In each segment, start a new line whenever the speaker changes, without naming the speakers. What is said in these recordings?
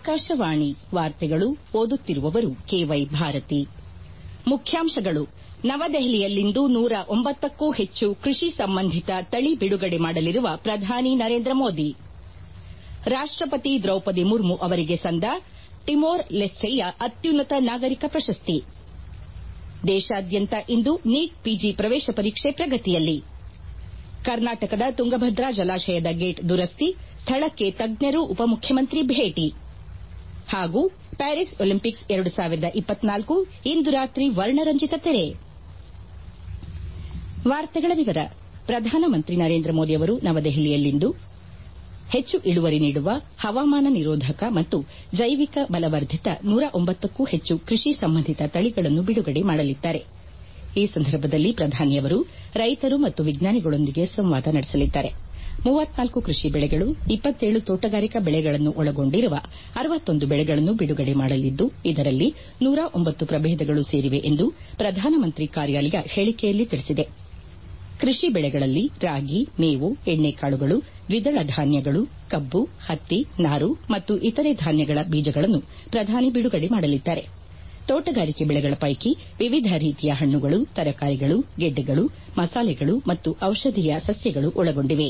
ಆಕಾಶವಾಣಿ ವಾರ್ತೆಗಳು ಓದುತ್ತಿರುವವರು ಕೆವೈ ಭಾರತಿ ಮುಖ್ಯಾಂಶಗಳು ನವದೆಹಲಿಯಲ್ಲಿಂದು ನೂರ ಒಂಬತ್ತಕ್ಕೂ ಹೆಚ್ಚು ಕೃಷಿ ಸಂಬಂಧಿತ ತಳಿ ಬಿಡುಗಡೆ ಮಾಡಲಿರುವ ಪ್ರಧಾನಿ ನರೇಂದ್ರ ಮೋದಿ ರಾಷ್ಟಪತಿ ದ್ರೌಪದಿ ಮುರ್ಮು ಅವರಿಗೆ ಸಂದ ಟಿಮೋರ್ ಲೆಸ್ಟೆಯ ಅತ್ಯುನ್ನತ ನಾಗರಿಕ ಪ್ರಶಸ್ತಿ ದೇಶಾದ್ಯಂತ ಇಂದು ನೀಟ್ ಪಿಜಿ ಪ್ರವೇಶ ಪರೀಕ್ಷೆ ಪ್ರಗತಿಯಲ್ಲಿ ಕರ್ನಾಟಕದ ತುಂಗಭದ್ರಾ ಜಲಾಶಯದ ಗೇಟ್ ದುರಸ್ತಿ ಸ್ಥಳಕ್ಕೆ ತಜ್ಞರು ಉಪಮುಖ್ಯಮಂತ್ರಿ ಭೇಟಿ ಹಾಗೂ ಪ್ಯಾರಿಸ್ ಒಲಿಂಪಿಕ್ಸ್ ಇಂದು ರಾತ್ರಿ ವರ್ಣರಂಜಿತ ತೆರೆ ಪ್ರಧಾನಮಂತ್ರಿ ನರೇಂದ್ರ ಮೋದಿ ಅವರು ನವದೆಹಲಿಯಲ್ಲಿಂದು ಹೆಚ್ಚು ಇಳುವರಿ ನೀಡುವ ಹವಾಮಾನ ನಿರೋಧಕ ಮತ್ತು ಜೈವಿಕ ಬಲವರ್ಧಿತ ನೂರ ಒಂಬತ್ತಕ್ಕೂ ಹೆಚ್ಚು ಕೃಷಿ ಸಂಬಂಧಿತ ತಳಿಗಳನ್ನು ಬಿಡುಗಡೆ ಮಾಡಲಿದ್ದಾರೆ ಈ ಸಂದರ್ಭದಲ್ಲಿ ಪ್ರಧಾನಿ ಅವರು ರೈತರು ಮತ್ತು ವಿಜ್ಞಾನಿಗಳೊಂದಿಗೆ ಸಂವಾದ ನಡೆಸಲಿದ್ದಾರೆ ಮೂವತ್ನಾಲ್ಕು ಕೃಷಿ ಬೆಳೆಗಳು ಇಪ್ಪತ್ತೇಳು ತೋಟಗಾರಿಕಾ ಬೆಳೆಗಳನ್ನು ಒಳಗೊಂಡಿರುವ ಅರವತ್ತೊಂದು ಬೆಳೆಗಳನ್ನು ಬಿಡುಗಡೆ ಮಾಡಲಿದ್ದು ಇದರಲ್ಲಿ ನೂರ ಒಂಬತ್ತು ಪ್ರಭೇದಗಳು ಸೇರಿವೆ ಎಂದು ಪ್ರಧಾನಮಂತ್ರಿ ಕಾರ್ಯಾಲಯ ಹೇಳಿಕೆಯಲ್ಲಿ ತಿಳಿಸಿದೆ ಕೃಷಿ ಬೆಳೆಗಳಲ್ಲಿ ರಾಗಿ ಮೇವು ಎಣ್ಣೆಕಾಳುಗಳು ದ್ವಿದಳ ಧಾನ್ಯಗಳು ಕಬ್ಬು ಹತ್ತಿ ನಾರು ಮತ್ತು ಇತರೆ ಧಾನ್ಯಗಳ ಬೀಜಗಳನ್ನು ಪ್ರಧಾನಿ ಬಿಡುಗಡೆ ಮಾಡಲಿದ್ದಾರೆ ತೋಟಗಾರಿಕೆ ಬೆಳೆಗಳ ಪೈಕಿ ವಿವಿಧ ರೀತಿಯ ಹಣ್ಣುಗಳು ತರಕಾರಿಗಳು ಗೆಡ್ಡೆಗಳು ಮಸಾಲೆಗಳು ಮತ್ತು ಔಷಧೀಯ ಸಸ್ಯಗಳು ಒಳಗೊಂಡಿವೆ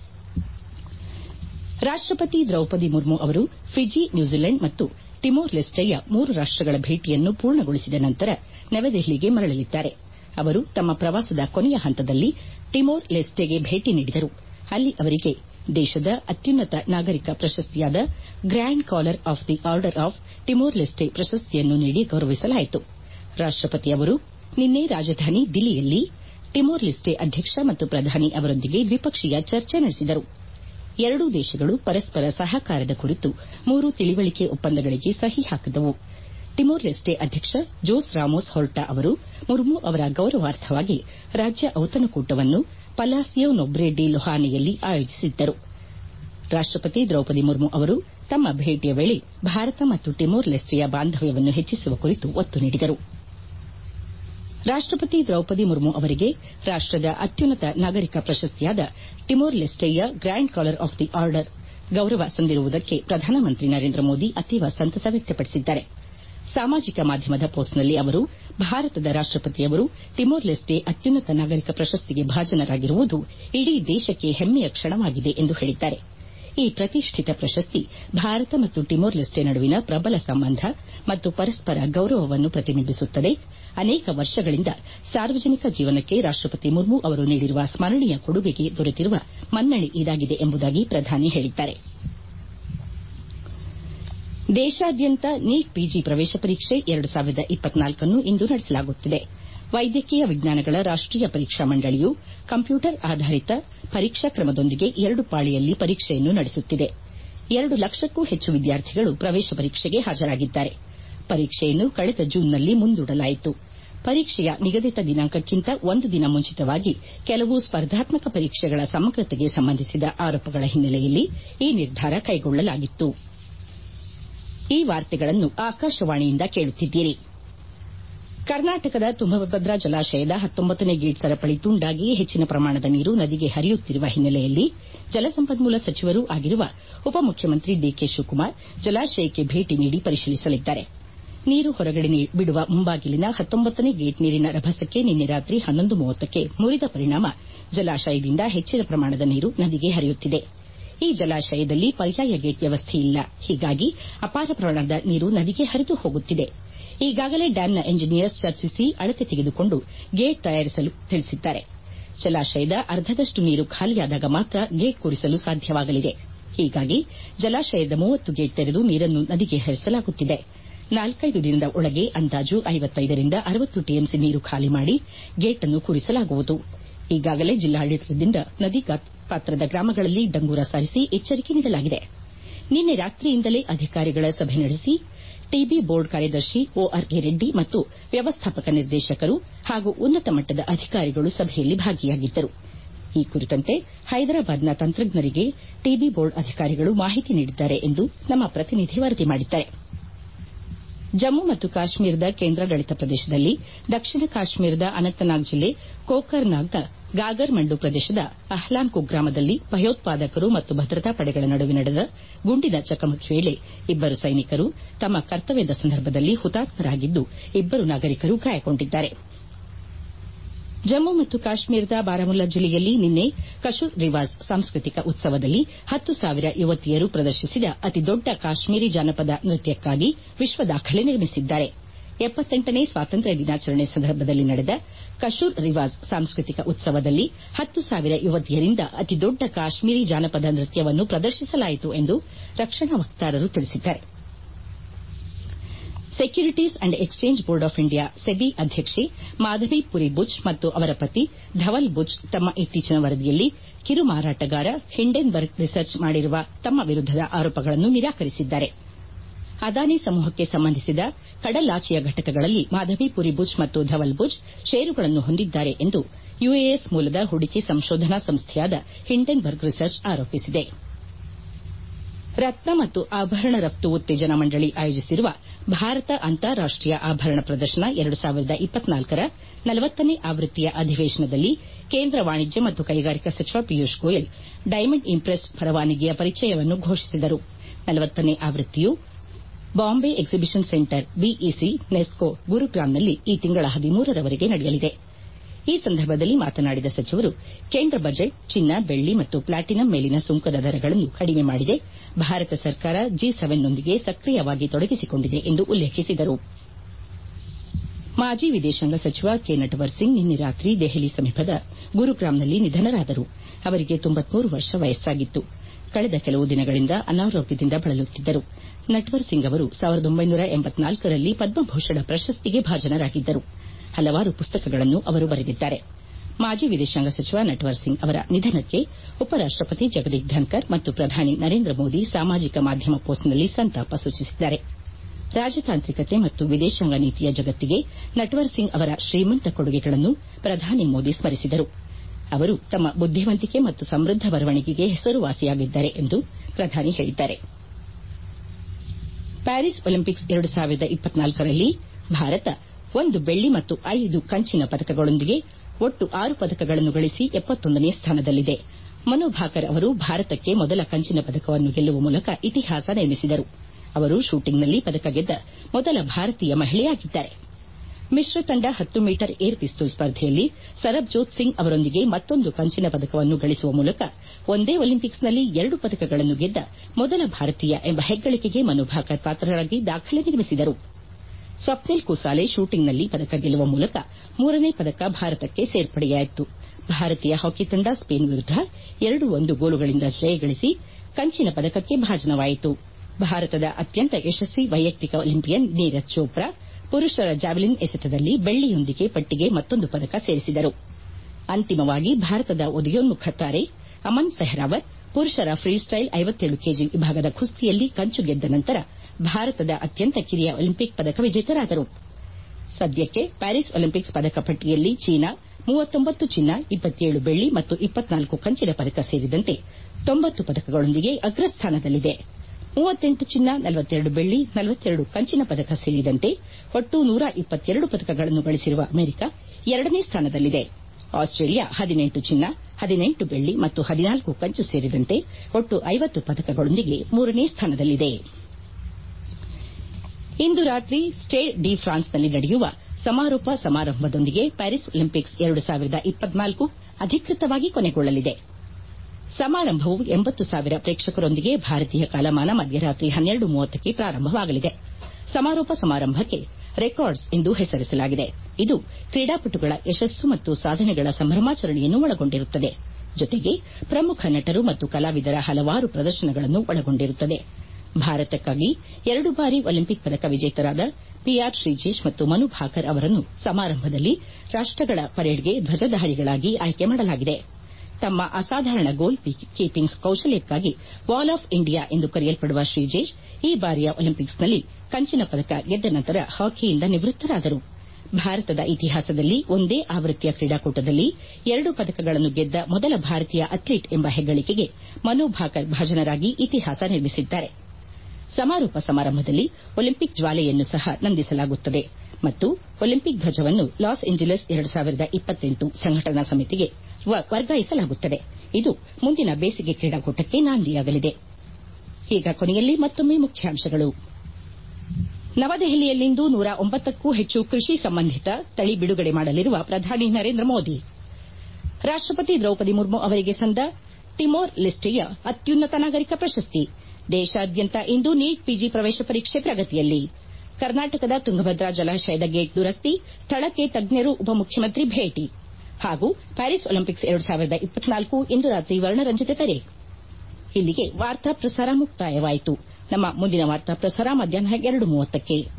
ರಾಷ್ಟಪತಿ ದ್ರೌಪದಿ ಮುರ್ಮು ಅವರು ಫಿಜಿ ನ್ಯೂಜಿಲೆಂಡ್ ಮತ್ತು ಟಿಮೋರ್ ಲೆಸ್ಟೆಯ ಮೂರು ರಾಷ್ಟಗಳ ಭೇಟಿಯನ್ನು ಪೂರ್ಣಗೊಳಿಸಿದ ನಂತರ ನವದೆಹಲಿಗೆ ಮರಳಲಿದ್ದಾರೆ ಅವರು ತಮ್ಮ ಪ್ರವಾಸದ ಕೊನೆಯ ಹಂತದಲ್ಲಿ ಟಿಮೋರ್ ಲೆಸ್ಟೆಗೆ ಭೇಟಿ ನೀಡಿದರು ಅಲ್ಲಿ ಅವರಿಗೆ ದೇಶದ ಅತ್ಯುನ್ನತ ನಾಗರಿಕ ಪ್ರಶಸ್ತಿಯಾದ Grand Collar of the Order of Timor Leste ಪ್ರಶಸ್ತಿಯನ್ನು ನೀಡಿ ಗೌರವಿಸಲಾಯಿತು ರಾಷ್ಟಪತಿ ಅವರು ನಿನ್ನೆ ರಾಜಧಾನಿ ದಿಲ್ಲಿಯಲ್ಲಿ ಟಿಮೋರ್ ಲೆಸ್ಟೆ ಅಧ್ಯಕ್ಷ ಮತ್ತು ಪ್ರಧಾನಿ ಅವರೊಂದಿಗೆ ದ್ವಿಪಕ್ಷೀಯ ಚರ್ಚೆ ನಡೆಸಿದರು ಎರಡೂ ದೇಶಗಳು ಪರಸ್ಪರ ಸಹಕಾರದ ಕುರಿತು ಮೂರು ತಿಳಿವಳಿಕೆ ಒಪ್ಪಂದಗಳಿಗೆ ಸಹಿ ಹಾಕಿದವು ಟಿಮೋರ್ ಲೆಸ್ಟೆ ಅಧ್ಯಕ್ಷ ಜೋಸ್ ರಾಮೋಸ್ ಹೊರ್ಟಾ ಅವರು ಮುರ್ಮು ಅವರ ಗೌರವಾರ್ಥವಾಗಿ ರಾಜ್ಯ ಔತಣಕೂಟವನ್ನು ಪಲಾಸಿಯೋ ನೊಬ್ರೆ ಡಿ ಲೊಹಾನೆಯಲ್ಲಿ ಆಯೋಜಿಸಿದ್ದರು ರಾಷ್ಟಪತಿ ದ್ರೌಪದಿ ಮುರ್ಮು ಅವರು ತಮ್ಮ ಭೇಟಿಯ ವೇಳೆ ಭಾರತ ಮತ್ತು ಟಿಮೋರ್ ಲೆಸ್ಟೆಯ ಬಾಂಧವ್ಯವನ್ನು ಹೆಚ್ಚಿಸುವ ಕುರಿತು ಒತ್ತು ನೀಡಿದರು ರಾಷ್ಟಪತಿ ದ್ರೌಪದಿ ಮುರ್ಮು ಅವರಿಗೆ ರಾಷ್ಟದ ಅತ್ಯುನ್ನತ ನಾಗರಿಕ ಪ್ರಶಸ್ತಿಯಾದ ಟಿಮೋರ್ ಲೆಸ್ಟೆಯ Grand Collar of the Order ಗೌರವ ಸಂದಿರುವುದಕ್ಕೆ ಪ್ರಧಾನಮಂತ್ರಿ ನರೇಂದ್ರ ಮೋದಿ ಅತೀವ ಸಂತಸ ವ್ಯಕ್ತಪಡಿಸಿದ್ದಾರೆ ಸಾಮಾಜಿಕ ಮಾಧ್ಯಮದ ಪೋಸ್ಟ್ನಲ್ಲಿ ಅವರು ಭಾರತದ ರಾಷ್ಟಪತಿಯವರು ಟಿಮೋರ್ ಲೆಸ್ಟೆ ಅತ್ಯುನ್ನತ ನಾಗರಿಕ ಪ್ರಶಸ್ತಿಗೆ ಭಾಜನರಾಗಿರುವುದು ಇಡೀ ದೇಶಕ್ಕೆ ಹೆಮ್ಮೆಯ ಕ್ಷಣವಾಗಿದೆ ಎಂದು ಹೇಳಿದ್ದಾರೆ ಈ ಪ್ರತಿಷ್ಠಿತ ಪ್ರಶಸ್ತಿ ಭಾರತ ಮತ್ತು ಟಿಮೋರ್ ಲೆಸ್ಟೆ ನಡುವಿನ ಪ್ರಬಲ ಸಂಬಂಧ ಮತ್ತು ಪರಸ್ಪರ ಗೌರವವನ್ನು ಪ್ರತಿಬಿಂಬಿಸುತ್ತದೆ ಅನೇಕ ವರ್ಷಗಳಿಂದ ಸಾರ್ವಜನಿಕ ಜೀವನಕ್ಕೆ ರಾಷ್ಟಪತಿ ಮುರ್ಮು ಅವರು ನೀಡಿರುವ ಸ್ಮರಣೀಯ ಕೊಡುಗೆಗೆ ದೊರೆತಿರುವ ಮನ್ನಣೆ ಇದಾಗಿದೆ ಎಂಬುದಾಗಿ ಪ್ರಧಾನಿ ಹೇಳಿದ್ದಾರೆ ದೇಶಾದ್ಯಂತ ನೀಟ್ ಪಿಜಿ ಪ್ರವೇಶ ಪರೀಕ್ಷೆ ನ್ನು ಇಂದು ನಡೆಸಲಾಗುತ್ತಿದೆ ವೈದ್ಯಕೀಯ ವಿಜ್ಞಾನಗಳ ರಾಷ್ಟೀಯ ಪರೀಕ್ಷಾ ಮಂಡಳಿಯು ಕಂಪ್ಯೂಟರ್ ಆಧಾರಿತ ಪರೀಕ್ಷಾ ಕ್ರಮದೊಂದಿಗೆ ಎರಡು ಪಾಳಿಯಲ್ಲಿ ಪರೀಕ್ಷೆಯನ್ನು ನಡೆಸುತ್ತಿದೆ ಎರಡು ಲಕ್ಷಕ್ಕೂ ಹೆಚ್ಚು ವಿದ್ಯಾರ್ಥಿಗಳು ಪ್ರವೇಶ ಪರೀಕ್ಷೆಗೆ ಹಾಜರಾಗಿದ್ದಾರೆ ಪರೀಕ್ಷೆಯನ್ನು ಕಳೆದ ಜೂನ್ನಲ್ಲಿ ಮುಂದೂಡಲಾಯಿತು ಪರೀಕ್ಷೆಯ ನಿಗದಿತ ದಿನಾಂಕಕ್ಕಿಂತ ಒಂದು ದಿನ ಮುಂಚಿತವಾಗಿ ಕೆಲವು ಸ್ಪರ್ಧಾತ್ಮಕ ಪರೀಕ್ಷೆಗಳ ಸಮಗ್ರತೆಗೆ ಸಂಬಂಧಿಸಿದ ಆರೋಪಗಳ ಹಿನ್ನೆಲೆಯಲ್ಲಿ ಈ ನಿರ್ಧಾರ ಕೈಗೊಳ್ಳಲಾಗಿತ್ತು ಈ ವಾರ್ತೆಗಳನ್ನು ಆಕಾಶವಾಣಿಯಿಂದ ಕೇಳುತ್ತಿದ್ದೀರಿ ಕರ್ನಾಟಕದ ತುಂಗಭದ್ರಾ ಜಲಾಶಯದ ಹತ್ತೊಂಬತ್ತನೇ ಗೇಟ್ ಸರಪಳಿ ತುಂಡಾಗಿ ಹೆಚ್ಚಿನ ಪ್ರಮಾಣದ ನೀರು ನದಿಗೆ ಹರಿಯುತ್ತಿರುವ ಹಿನ್ನೆಲೆಯಲ್ಲಿ ಜಲಸಂಪನ್ಮೂಲ ಸಚಿವರೂ ಆಗಿರುವ ಉಪಮುಖ್ಯಮಂತ್ರಿ ಡಿಕೆ ಶಿವಕುಮಾರ್ ಜಲಾಶಯಕ್ಕೆ ಭೇಟಿ ನೀಡಿ ಪರಿಶೀಲಿಸಲಿದ್ದಾರೆ ನೀರು ಹೊರಗಡೆ ಬಿಡುವ ಮುಂಬಾಗಿಲಿನ ಹತ್ತೊಂಬತ್ತನೇ ಗೇಟ್ ನೀರಿನ ರಭಸಕ್ಕೆ ನಿನ್ನೆ ರಾತ್ರಿ ಹನ್ನೊಂದು ಮೂವತ್ತಕ್ಕೆ ಮುರಿದ ಪರಿಣಾಮ ಜಲಾಶಯದಿಂದ ಹೆಚ್ಚಿನ ಪ್ರಮಾಣದ ನೀರು ನದಿಗೆ ಹರಿಯುತ್ತಿದೆ ಈ ಜಲಾಶಯದಲ್ಲಿ ಪರ್ಯಾಯ ಗೇಟ್ ವ್ಯವಸ್ಥೆ ಇಲ್ಲ ಹೀಗಾಗಿ ಅಪಾರ ಪ್ರಮಾಣದ ನೀರು ನದಿಗೆ ಹರಿದು ಹೋಗುತ್ತಿದೆ ಈಗಾಗಲೇ ಡ್ಯಾಂನ ಎಂಜಿನಿಯರ್ಸ್ ಚರ್ಚಿಸಿ ಅಳತೆ ತೆಗೆದುಕೊಂಡು ಗೇಟ್ ತಯಾರಿಸಲು ತಿಳಿಸಿದ್ದಾರೆ ಜಲಾಶಯದ ಅರ್ಧದಷ್ಟು ನೀರು ಖಾಲಿಯಾದಾಗ ಮಾತ್ರ ಗೇಟ್ ಕೂರಿಸಲು ಸಾಧ್ಯವಾಗಲಿದೆ ಹೀಗಾಗಿ ಜಲಾಶಯದ ಮೂವತ್ತು ಗೇಟ್ ತೆರೆದು ನೀರನ್ನು ನದಿಗೆ ಹರಿಸಲಾಗುತ್ತಿದೆ ನಾಲ್ಕೈದು ದಿನದ ಒಳಗೆ ಅಂದಾಜು ಐವತ್ತೈದರಿಂದ ಅರವತ್ತು ಟಿಎಂಸಿ ನೀರು ಖಾಲಿ ಮಾಡಿ ಗೇಟ್ ಅನ್ನು ಕೂರಿಸಲಾಗುವುದು ಈಗಾಗಲೇ ಜಿಲ್ಲಾಡಳಿತದಿಂದ ನದಿ ಪಾತ್ರದ ಗ್ರಾಮಗಳಲ್ಲಿ ಡಂಗೂರ ಸಾರಿಸಿ ಎಚ್ಚರಿಕೆ ನೀಡಲಾಗಿದೆ ನಿನ್ನೆ ರಾತ್ರಿಯಿಂದಲೇ ಅಧಿಕಾರಿಗಳ ಸಭೆ ನಡೆಸಿ ಟಿಬಿ ಬೋರ್ಡ್ ಕಾರ್ಯದರ್ಶಿ ಓಆರ್ಕೆ ರೆಡ್ಡಿ ಮತ್ತು ವ್ಯವಸ್ಥಾಪಕ ನಿರ್ದೇಶಕರು ಹಾಗೂ ಉನ್ನತ ಮಟ್ಟದ ಅಧಿಕಾರಿಗಳು ಸಭೆಯಲ್ಲಿ ಭಾಗಿಯಾಗಿದ್ದರು ಈ ಕುರಿತಂತೆ ಹೈದರಾಬಾದ್ನ ತಂತ್ರಜ್ಞರಿಗೆ ಟಿಬಿ ಬೋರ್ಡ್ ಅಧಿಕಾರಿಗಳು ಮಾಹಿತಿ ನೀಡಿದ್ದಾರೆ ಎಂದು ನಮ್ಮ ಪ್ರತಿನಿಧಿ ವರದಿ ಮಾಡಿದ್ದಾರೆ ಜಮ್ಮು ಮತ್ತು ಕಾಶ್ಮೀರದ ಕೇಂದ್ರಾಡಳಿತ ಪ್ರದೇಶದಲ್ಲಿ ದಕ್ಷಿಣ ಕಾಶ್ಮೀರದ ಅನಂತನಾಗ್ ಜಿಲ್ಲೆ ಕೋಕರ್ನಾಗ್ನ ಗಾಗರ್ ಮಂಡು ಪ್ರದೇಶದ ಅಹ್ಲಾನ್ ಕುಗ್ರಾಮದಲ್ಲಿ ಭಯೋತ್ಪಾದಕರು ಮತ್ತು ಭದ್ರತಾ ಪಡೆಗಳ ನಡುವೆ ನಡೆದ ಗುಂಡಿನ ಚಕಮಕಿ ವೇಳೆ ಇಬ್ಬರು ಸೈನಿಕರು ತಮ್ಮ ಕರ್ತವ್ಯದ ಸಂದರ್ಭದಲ್ಲಿ ಹುತಾತ್ಮರಾಗಿದ್ದು ಇಬ್ಬರು ನಾಗರಿಕರು ಗಾಯಗೊಂಡಿದ್ದಾರೆ ಜಮ್ಮು ಮತ್ತು ಕಾಶ್ಮೀರದ ಬಾರಾಮುಲ್ಲಾ ಜಿಲ್ಲೆಯಲ್ಲಿ ನಿನ್ನೆ ಕಶುರ್ ರಿವಾಜ್ ಸಾಂಸ್ಕೃತಿಕ ಉತ್ಸವದಲ್ಲಿ ಹತ್ತು ಸಾವಿರ ಯುವತಿಯರು ಪ್ರದರ್ಶಿಸಿದ ಅತಿದೊಡ್ಡ ಕಾಶ್ಮೀರಿ ಜಾನಪದ ನೃತ್ಯಕ್ಕಾಗಿ ವಿಶ್ವ ದಾಖಲೆ ನಿರ್ಮಿಸಿದ್ದಾರೆ ಎಪ್ಪತ್ತೆಂಟನೇ ಸ್ವಾತಂತ್ರ್ಯ ದಿನಾಚರಣೆ ಸಂದರ್ಭದಲ್ಲಿ ನಡೆದ ಕಶುರ್ ರಿವಾಜ್ ಸಾಂಸ್ಕೃತಿಕ ಉತ್ಸವದಲ್ಲಿ ಹತ್ತು ಸಾವಿರ ಯುವತಿಯರಿಂದ ಅತಿದೊಡ್ಡ ಕಾಶ್ಮೀರಿ ಜಾನಪದ ನೃತ್ಯವನ್ನು ಪ್ರದರ್ಶಿಸಲಾಯಿತು ಎಂದು ರಕ್ಷಣಾ ವಕ್ತಾರರು ತಿಳಿಸಿದ್ದಾರೆ Securities and Exchange Board of India SEBI ಅಧ್ಯಕ್ಷೆ ಮಾಧವಿ ಪುರಿ ಬುಚ್ ಮತ್ತು ಅವರ ಪತಿ ಧವಲ್ ಬುಚ್ ತಮ್ಮ ಇತ್ತೀಚಿನ ವರದಿಯಲ್ಲಿ ಕಿರು ಮಾರಾಟಗಾರ ಹಿಂಡೆನ್ಬರ್ಗ್ ರಿಸರ್ಚ್ ಮಾಡಿರುವ ತಮ್ಮ ವಿರುದ್ದದ ಆರೋಪಗಳನ್ನು ನಿರಾಕರಿಸಿದ್ದಾರೆ ಅದಾನಿ ಸಮೂಹಕ್ಕೆ ಸಂಬಂಧಿಸಿದ ಕಡಲಾಚೆಯ ಘಟಕಗಳಲ್ಲಿ ಮಾಧವಿ ಪುರಿ ಬುಚ್ ಮತ್ತು ಧವಲ್ ಬುಚ್ ಷೇರುಗಳನ್ನು ಹೊಂದಿದ್ದಾರೆ ಎಂದು ಯುಎಎಸ್ ಮೂಲದ ಹೂಡಿಕೆ ಸಂಶೋಧನಾ ಸಂಸ್ಥೆಯಾದ ಹಿಂಡೆನ್ಬರ್ಗ್ ರಿಸರ್ಚ್ ಆರೋಪಿಸಿದೆ ರತ್ನ ಮತ್ತು ಆಭರಣ ರಫ್ತು ಉತ್ತೇಜನ ಮಂಡಳಿ ಆಯೋಜಿಸಿರುವ ಭಾರತ ಅಂತಾರಾಷ್ಟೀಯ ಆಭರಣ ಪ್ರದರ್ಶನ ಎರಡು ಸಾವಿರದ ಇಪ್ಪತ್ನಾಲ್ಕರ ನಲವತ್ತನೇ ಆವೃತ್ತಿಯ ಅಧಿವೇಶನದಲ್ಲಿ ಕೇಂದ್ರ ವಾಣಿಜ್ಯ ಮತ್ತು ಕೈಗಾರಿಕಾ ಸಚಿವ ಪಿಯೂಷ್ ಗೋಯಲ್ ಡೈಮಂಡ್ ಇಂಪ್ರೆಸ್ ಪರವಾನಗಿಯ ಪರಿಚಯವನ್ನು ಘೋಷಿಸಿದರು ನಲವತ್ತನೇ ಆವೃತ್ತಿಯು Bombay exhibition centre BEC Nesco ಗುರುಗ್ರಾಂನಲ್ಲಿ ಈ ತಿಂಗಳ ಹದಿಮೂರರವರೆಗೆ ನಡೆಯಲಿದೆ ಈ ಸಂದರ್ಭದಲ್ಲಿ ಮಾತನಾಡಿದ ಸಚಿವರು ಕೇಂದ್ರ ಬಜೆಟ್ ಚಿನ್ನ ಬೆಳ್ಳಿ ಮತ್ತು ಪ್ಲಾಟಿನಂ ಮೇಲಿನ ಸುಂಕದ ದರಗಳನ್ನು ಕಡಿಮೆ ಮಾಡಿದೆ ಭಾರತ ಸರ್ಕಾರ ಜಿ ಸೆವೆನ್ನೊಂದಿಗೆ ಸಕ್ರಿಯವಾಗಿ ತೊಡಗಿಸಿಕೊಂಡಿದೆ ಎಂದು ಉಲ್ಲೇಖಿಸಿದರು ಮಾಜಿ ವಿದೇಶಾಂಗ ಸಚಿವ ಕೆ ನಟವರ್ ಸಿಂಗ್ ನಿನ್ನೆ ರಾತ್ರಿ ದೆಹಲಿ ಸಮೀಪದ ಗುರುಗ್ರಾಂನಲ್ಲಿ ನಿಧನರಾದರು ಅವರಿಗೆ ವರ್ಷ ವಯಸ್ಸಾಗಿತ್ತು ಕಳೆದ ಕೆಲವು ದಿನಗಳಿಂದ ಅನಾರೋಗ್ಯದಿಂದ ಬಳಲುತ್ತಿದ್ದರು ನಟ್ವರ್ ಸಿಂಗ್ ಅವರು ರಲ್ಲಿ ಪದ್ಮಭೂಷಣ ಪ್ರಶಸ್ತಿಗೆ ಭಾಜನರಾಗಿದ್ದರು ಹಲವಾರು ಪುಸ್ತಕಗಳನ್ನು ಅವರು ಬರೆದಿದ್ದಾರೆ ಮಾಜಿ ವಿದೇಶಾಂಗ ಸಚಿವ ನಟ್ವರ್ ಸಿಂಗ್ ಅವರ ನಿಧನಕ್ಕೆ ಉಪರಾಷ್ಟಪತಿ ಜಗದೀಪ್ ಧನ್ಕರ್ ಮತ್ತು ಪ್ರಧಾನಿ ನರೇಂದ್ರ ಮೋದಿ ಸಾಮಾಜಿಕ ಮಾಧ್ಯಮ ಪೋಸ್ಟ್ನಲ್ಲಿ ಸಂತಾಪ ಸೂಚಿಸಿದ್ದಾರೆ ರಾಜತಾಂತ್ರಿಕತೆ ಮತ್ತು ವಿದೇಶಾಂಗ ನೀತಿಯ ಜಗತ್ತಿಗೆ ನಟ್ವರ್ ಸಿಂಗ್ ಅವರ ಶ್ರೀಮಂತ ಕೊಡುಗೆಗಳನ್ನು ಪ್ರಧಾನಿ ಮೋದಿ ಸ್ಮರಿಸಿದರು ಅವರು ತಮ್ಮ ಬುದ್ದಿವಂತಿಕೆ ಮತ್ತು ಸಮೃದ್ಧ ಬರವಣಿಗೆಗೆ ಹೆಸರುವಾಸಿಯಾಗಿದ್ದಾರೆ ಎಂದು ಪ್ರಧಾನಿ ಹೇಳಿದ್ದಾರೆ ಪ್ಯಾರಿಸ್ ಒಲಿಂಪಿಕ್ಸ್ ಎರಡು ಸಾವಿರದ ಇಪ್ಪತ್ನಾಲ್ಕರಲ್ಲಿ ಭಾರತ ಒಂದು ಬೆಳ್ಳಿ ಮತ್ತು ಐದು ಕಂಚಿನ ಪದಕಗಳೊಂದಿಗೆ ಒಟ್ಟು ಆರು ಪದಕಗಳನ್ನು ಗಳಿಸಿ ಎಪ್ಪತ್ತೊಂದನೇ ಸ್ಥಾನದಲ್ಲಿದೆ ಮನು ಭಾಕರ್ ಅವರು ಭಾರತಕ್ಕೆ ಮೊದಲ ಕಂಚಿನ ಪದಕವನ್ನು ಗೆಲ್ಲುವ ಮೂಲಕ ಇತಿಹಾಸ ನಿರ್ಮಿಸಿದರು ಅವರು ಶೂಟಿಂಗ್ನಲ್ಲಿ ಪದಕ ಗೆದ್ದ ಮೊದಲ ಭಾರತೀಯ ಮಹಿಳೆಯಾಗಿದ್ದಾರೆ ಮಿಶ್ರ ತಂಡ ಹತ್ತು ಮೀಟರ್ ಏರ್ ಪಿಸ್ತೂಲ್ ಸ್ಪರ್ಧೆಯಲ್ಲಿ ಸರಬ್ಜೋತ್ ಸಿಂಗ್ ಅವರೊಂದಿಗೆ ಮತ್ತೊಂದು ಕಂಚಿನ ಪದಕವನ್ನು ಗಳಿಸುವ ಮೂಲಕ ಒಂದೇ ಒಲಿಂಪಿಕ್ಸ್ನಲ್ಲಿ ಎರಡು ಪದಕಗಳನ್ನು ಗೆದ್ದ ಮೊದಲ ಭಾರತೀಯ ಎಂಬ ಹೆಗ್ಗಳಿಕೆಗೆ ಮನು ಭಾಕರ್ ಪಾತ್ರರಾಗಿ ದಾಖಲೆ ನಿರ್ಮಿಸಿದರು ಸ್ವಪ್ನಿಲ್ ಕುಸಾಲೆ ಶೂಟಿಂಗ್ನಲ್ಲಿ ಪದಕ ಗೆಲ್ಲುವ ಮೂಲಕ ಮೂರನೇ ಪದಕ ಭಾರತಕ್ಕೆ ಸೇರ್ಪಡೆಯಾಯಿತು ಭಾರತೀಯ ಹಾಕಿ ತಂಡ ಸ್ಪೇನ್ ವಿರುದ್ದ ಎರಡು ಒಂದು ಗೋಲುಗಳಿಂದ ಜಯಗಳಿಸಿ ಕಂಚಿನ ಪದಕಕ್ಕೆ ಭಾಜನವಾಯಿತು ಭಾರತದ ಅತ್ಯಂತ ಯಶಸ್ವಿ ವೈಯಕ್ತಿಕ ಒಲಿಂಪಿಯನ್ ನೀರಜ್ ಚೋಪ್ರಾ ಪುರುಷರ ಜಾವೆಲಿನ್ ಎಸೆತದಲ್ಲಿ ಬೆಳ್ಳಿಯೊಂದಿಗೆ ಪಟ್ಟಿಗೆ ಮತ್ತೊಂದು ಪದಕ ಸೇರಿಸಿದರು ಅಂತಿಮವಾಗಿ ಭಾರತದ ಉದಯೋನ್ಮುಖ ತಾರೆ ಅಮನ್ ಸೆಹ್ರಾವತ್ ಪುರುಷರ ಫ್ರೀಸ್ಟೈಲ್ ಐವತ್ತೇಳು ಕೆಜಿ ವಿಭಾಗದ ಕುಸ್ತಿಯಲ್ಲಿ ಕಂಚು ಗೆದ್ದ ನಂತರ ಭಾರತದ ಅತ್ಯಂತ ಕಿರಿಯ ಒಲಿಂಪಿಕ್ ಪದಕ ವಿಜೇತರಾದರು ಸದ್ಯಕ್ಕೆ ಪ್ಯಾರಿಸ್ ಒಲಿಂಪಿಕ್ಸ್ ಪದಕ ಪಟ್ಟಿಯಲ್ಲಿ ಚೀನಾ ಮೂವತ್ತೊಂಬತ್ತು ಚಿನ್ನ ಇಪ್ಪತ್ತೇಳು ಬೆಳ್ಳಿ ಮತ್ತು ಇಪ್ಪತ್ನಾಲ್ಕು ಕಂಚಿನ ಪದಕ ಸೇರಿದಂತೆ ತೊಂಬತ್ತು ಪದಕಗಳೊಂದಿಗೆ ಅಗ್ರಸ್ಥಾನದಲ್ಲಿದೆ ಮೂವತ್ತೆಂಟು ಚಿನ್ನ ನಲವತ್ತೆರಡು ಬೆಳ್ಳಿ ನಲವತ್ತೆರಡು ಕಂಚಿನ ಪದಕ ಸೇರಿದಂತೆ ಒಟ್ಟು ನೂರ ಇಪ್ಪತ್ತೆರಡು ಪದಕಗಳನ್ನು ಗಳಿಸಿರುವ ಅಮೆರಿಕ ಎರಡನೇ ಸ್ಥಾನದಲ್ಲಿದೆ ಆಸ್ಟ್ರೇಲಿಯಾ ಹದಿನೆಂಟು ಚಿನ್ನ ಹದಿನೆಂಟು ಬೆಳ್ಳಿ ಮತ್ತು ಹದಿನಾಲ್ಕು ಕಂಚು ಸೇರಿದಂತೆ ಒಟ್ಟು ಐವತ್ತು ಪದಕಗಳೊಂದಿಗೆ ಮೂರನೇ ಸ್ಥಾನದಲ್ಲಿದೆ ಇಂದು ರಾತ್ರಿ ಸ್ಟೇಡ್ ಡಿ ಫ್ರಾನ್ಸ್ನಲ್ಲಿ ನಡೆಯುವ ಸಮಾರೋಪ ಸಮಾರಂಭದೊಂದಿಗೆ ಪ್ಯಾರಿಸ್ ಒಲಿಂಪಿಕ್ಸ್ ಎರಡು ಸಾವಿರದ ಇಪ್ಪತ್ನಾಲ್ಕು ಅಧಿಕೃತವಾಗಿ ಕೊನೆಗೊಳ್ಳಲಿದೆ ಸಮಾರಂಭವು ಎಂಬತ್ತು ಸಾವಿರ ಪ್ರೇಕ್ಷಕರೊಂದಿಗೆ ಭಾರತೀಯ ಕಾಲಮಾನ ಮಧ್ಯರಾತ್ರಿ ಹನ್ನೆರಡು ಮೂವತ್ತಕ್ಕೆ ಪ್ರಾರಂಭವಾಗಲಿದೆ ಸಮಾರೋಪ ಸಮಾರಂಭಕ್ಕೆ ರೆಕಾರ್ಡ್ಸ್ ಎಂದು ಹೆಸರಿಸಲಾಗಿದೆ ಇದು ಕ್ರೀಡಾಪಟುಗಳ ಯಶಸ್ಸು ಮತ್ತು ಸಾಧನೆಗಳ ಸಂಭ್ರಮಾಚರಣೆಯನ್ನು ಒಳಗೊಂಡಿರುತ್ತದೆ ಜೊತೆಗೆ ಪ್ರಮುಖ ನಟರು ಮತ್ತು ಕಲಾವಿದರ ಹಲವಾರು ಪ್ರದರ್ಶನಗಳನ್ನು ಒಳಗೊಂಡಿರುತ್ತದೆ ಭಾರತಕ್ಕಾಗಿ ಎರಡು ಬಾರಿ ಒಲಿಂಪಿಕ್ ಪದಕ ವಿಜೇತರಾದ ಪಿಆರ್ ಶ್ರೀಜೇಶ್ ಮತ್ತು ಮನು ಭಾಕರ್ ಅವರನ್ನು ಸಮಾರಂಭದಲ್ಲಿ ರಾಷ್ಟಗಳ ಪರೇಡ್ಗೆ ಧ್ವಜಧಾರಿಗಳಾಗಿ ಆಯ್ಕೆ ಮಾಡಲಾಗಿದೆ ತಮ್ಮ ಅಸಾಧಾರಣ ಗೋಲ್ ಕೀಪಿಂಗ್ ಕೌಶಲ್ಯಕ್ಕಾಗಿ ವಾಲ್ ಆಫ್ ಇಂಡಿಯಾ ಎಂದು ಕರೆಯಲ್ಪಡುವ ಶ್ರೀಜೇಶ್ ಈ ಬಾರಿಯ ಒಲಿಂಪಿಕ್ಸ್ನಲ್ಲಿ ಕಂಚಿನ ಪದಕ ಗೆದ್ದ ನಂತರ ಹಾಕಿಯಿಂದ ನಿವೃತ್ತರಾದರು ಭಾರತದ ಇತಿಹಾಸದಲ್ಲಿ ಒಂದೇ ಆವೃತ್ತಿಯ ಕ್ರೀಡಾಕೂಟದಲ್ಲಿ ಎರಡು ಪದಕಗಳನ್ನು ಗೆದ್ದ ಮೊದಲ ಭಾರತೀಯ ಅಥ್ಲೀಟ್ ಎಂಬ ಹೆಗ್ಗಳಿಕೆಗೆ ಮನು ಭಾಕರ್ ಭಾಜನರಾಗಿ ಇತಿಹಾಸ ನಿರ್ಮಿಸಿದ್ದಾರೆ ಸಮಾರೋಪ ಸಮಾರಂಭದಲ್ಲಿ ಒಲಿಂಪಿಕ್ ಜ್ವಾಲೆಯನ್ನು ಸಹ ನಂದಿಸಲಾಗುತ್ತದೆ ಮತ್ತು ಒಲಿಂಪಿಕ್ ಧ್ವಜವನ್ನು ಲಾಸ್ ಏಂಜಲೀಸ್ ಎರಡು ಸಾವಿರದ ಇಪ್ಪತ್ತೆಂಟು ಸಂಘಟನಾ ಸಮಿತಿಗೆ ವರ್ಗಾಯಿಸಲಾಗುತ್ತದೆ ಇದು ಮುಂದಿನ ಬೇಸಿಗೆ ಕ್ರೀಡಾಕೂಟಕ್ಕೆ ನಾಂದಿಯಾಗಲಿದೆ ಈಗ ಕೊನೆಯಲ್ಲಿ ಮತ್ತೊಮ್ಮೆ ಮುಖ್ಯಾಂಶಗಳು ನವದೆಹಲಿಯಲ್ಲಿಂದು ನೂರ ಒಂಬತ್ತಕ್ಕೂ ಹೆಚ್ಚು ಕೃಷಿ ಸಂಬಂಧಿತ ತಳಿ ಬಿಡುಗಡೆ ಮಾಡಲಿರುವ ಪ್ರಧಾನಿ ನರೇಂದ್ರ ಮೋದಿ ರಾಷ್ಟಪತಿ ದ್ರೌಪದಿ ಮುರ್ಮು ಅವರಿಗೆ ಸಂದ ಟಿಮೋರ್ ಲೆಸ್ಟೆಯ ಅತ್ಯುನ್ನತ ನಾಗರಿಕ ಪ್ರಶಸ್ತಿ ದೇಶಾದ್ಯಂತ ಇಂದು ನೀಟ್ ಪಿಜಿ ಪ್ರವೇಶ ಪರೀಕ್ಷೆ ಪ್ರಗತಿಯಲ್ಲಿ ಕರ್ನಾಟಕದ ತುಂಗಭದ್ರಾ ಜಲಾಶಯದ ಗೇಟ್ ದುರಸ್ತಿ ಸ್ಥಳಕ್ಕೆ ತಜ್ಞರು ಉಪಮುಖ್ಯಮಂತ್ರಿ ಭೇಟಿ ಹಾಗೂ ಪ್ಯಾರಿಸ್ ಒಲಿಂಪಿಕ್ಸ್ ಇಂದು ರಾತ್ರಿ ವರ್ಣರಂಜಿತ ತೆರೆ ಇಲ್ಲಿಗೆ ವಾರ್ತಾ ಪ್ರಸಾರ ಮುಕ್ತಾಯವಾಯಿತು ನಮ್ಮ ಮುಂದಿನ ವಾರ್ತಾ ಪ್ರಸಾರ ಮಧ್ಯಾಹ್ನ ಎರಡು ಮೂವತ್ತಕ್ಕೆ